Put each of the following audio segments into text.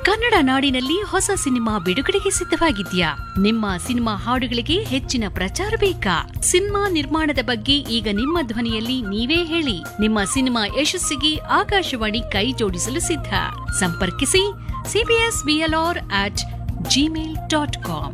ಕನ್ನಡ ನಾಡಿನಲ್ಲಿ ಹೊಸ ಸಿನಿಮಾ ಬಿಡುಗಡೆಗೆ ಸಿದ್ಧವಾಗಿದ್ಯಾ ನಿಮ್ಮ ಸಿನಿಮಾ ಹಾಡುಗಳಿಗೆ ಹೆಚ್ಚಿನ ಪ್ರಚಾರ ಬೇಕಾ ಸಿನಿಮಾ ನಿರ್ಮಾಣದ ಬಗ್ಗೆ ಈಗ ನಿಮ್ಮ ಧ್ವನಿಯಲ್ಲಿ ನೀವೇ ಹೇಳಿ ನಿಮ್ಮ ಸಿನಿಮಾ ಯಶಸ್ಸಿಗೆ ಆಕಾಶವಾಣಿ ಕೈ ಜೋಡಿಸಲು ಸಿದ್ಧ ಸಂಪರ್ಕಿಸಿ CBS BLR at Gmail dot com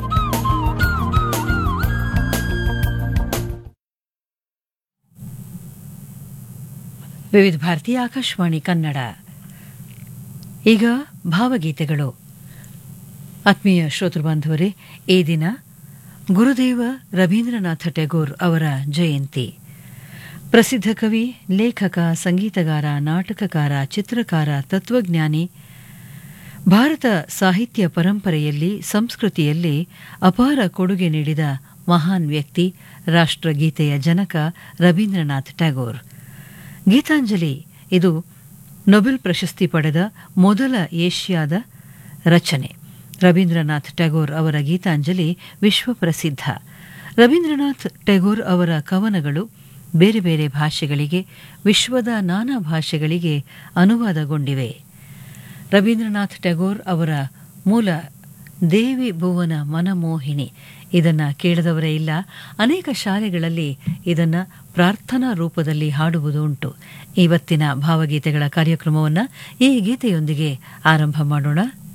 Vividh Bharati Akashvani Kannada ಈಗ ಭಾವಗೀತೆಗಳು ಆತ್ಮೀಯ ಶ್ರೋತೃ ಬಾಂಧವರೇ ಈ ದಿನ ಗುರುದೇವ ರವೀಂದ್ರನಾಥ ಟ್ಯಾಗೋರ್ ಅವರ ಜಯಂತಿ ಪ್ರಸಿದ್ಧ ಕವಿ ಲೇಖಕ ಸಂಗೀತಗಾರ ನಾಟಕಕಾರ ಚಿತ್ರಕಾರ ತತ್ವಜ್ಞಾನಿ ಭಾರತ ಸಾಹಿತ್ಯ ಪರಂಪರೆಯಲ್ಲಿ ಸಂಸ್ಕೃತಿಯಲ್ಲಿ ಅಪಾರ ಕೊಡುಗೆ ನೀಡಿದ ಮಹಾನ್ ವ್ಯಕ್ತಿ ರಾಷ್ಟ್ರಗೀತೆಯ ಜನಕ ರವೀಂದ್ರನಾಥ್ ಟ್ಯಾಗೋರ್ ಗೀತಾಂಜಲಿ ಇದು ನೊಬೆಲ್ ಪ್ರಶಸ್ತಿ ಪಡೆದ ಮೊದಲ ಏಷ್ಯಾದ ರಚನೆ ರವೀಂದ್ರನಾಥ್ ಟ್ಯಾಗೋರ್ ಅವರ ಗೀತಾಂಜಲಿ ವಿಶ್ವಪ್ರಸಿದ್ಧ ರವೀಂದ್ರನಾಥ್ ಟ್ಯಾಗೋರ್ ಅವರ ಕವನಗಳು ಬೇರೆ ಬೇರೆ ಭಾಷೆಗಳಿಗೆ ವಿಶ್ವದ ನಾನಾ ಭಾಷೆಗಳಿಗೆ ಅನುವಾದಗೊಂಡಿವೆ ರವೀಂದ್ರನಾಥ್ ಟ್ಯಾಗೋರ್ ಅವರ ಮೂಲ ದೇವಿ ಭುವನ ಮನಮೋಹಿನಿ ಇದನ್ನ ಕೇಳದವರೇ ಇಲ್ಲ ಅನೇಕ ಶಾಲೆಗಳಲ್ಲಿ ಇದನ್ನ ಪ್ರಾರ್ಥನಾ ರೂಪದಲ್ಲಿ ಹಾಡುವುದು ಉಂಟು ಇವತ್ತಿನ ಭಾವಗೀತೆಗಳ ಕಾರ್ಯಕ್ರಮವನ್ನು ಈ ಗೀತೆಯೊಂದಿಗೆ ಆರಂಭ ಮಾಡೋಣ